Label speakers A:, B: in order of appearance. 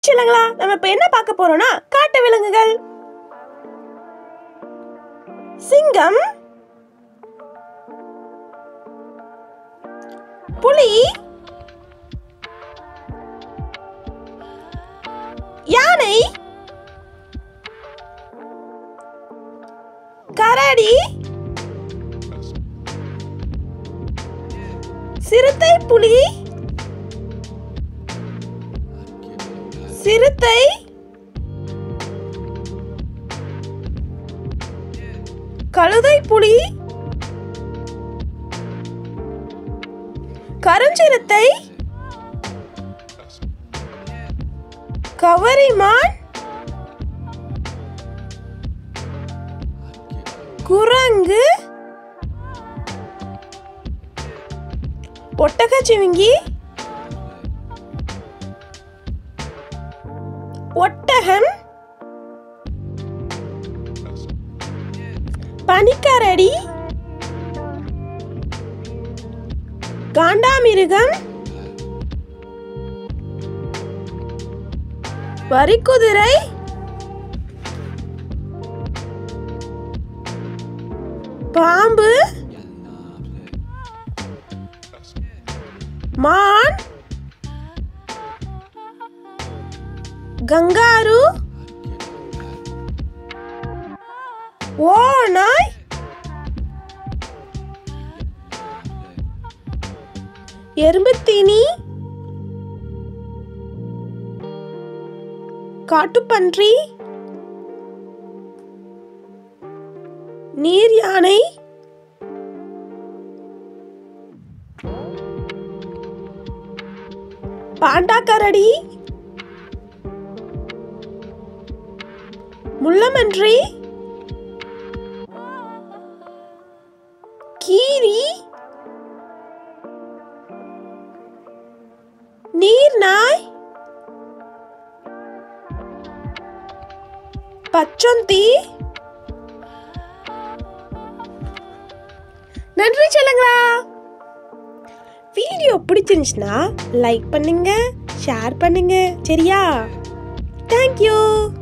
A: சிலங்களா நம்ம இப்ப என்ன பார்க்க போறோம்னா காட்டு விலங்குகள் சிங்கம் புலி யானை கரடி சிறுத்தை புலி சிறுத்தை கழுதை புலி கருஞ்சிறுத்தை கவரிமான் குரங்கு ஒட்டகச்சிவிங்கி ஒட்டகம் பனிக்கரடி காண்டாமிருகம் வரிக்குதிரை பாம்பு மான் கங்காரு ஓநாய் எறும்புத்தீனி காட்டுப்பன்றி நீர் யானை பாண்டாக்கரடி முள்ளமன்றி கீரி நீர்நாய் பச்சொந்தி நன்றி சொல்லுங்களா வீடியோ பிடிச்சிருந்துச்சுன்னா லைக் பண்ணுங்க ஷேர் பண்ணுங்க சரியா தேங்க்யூ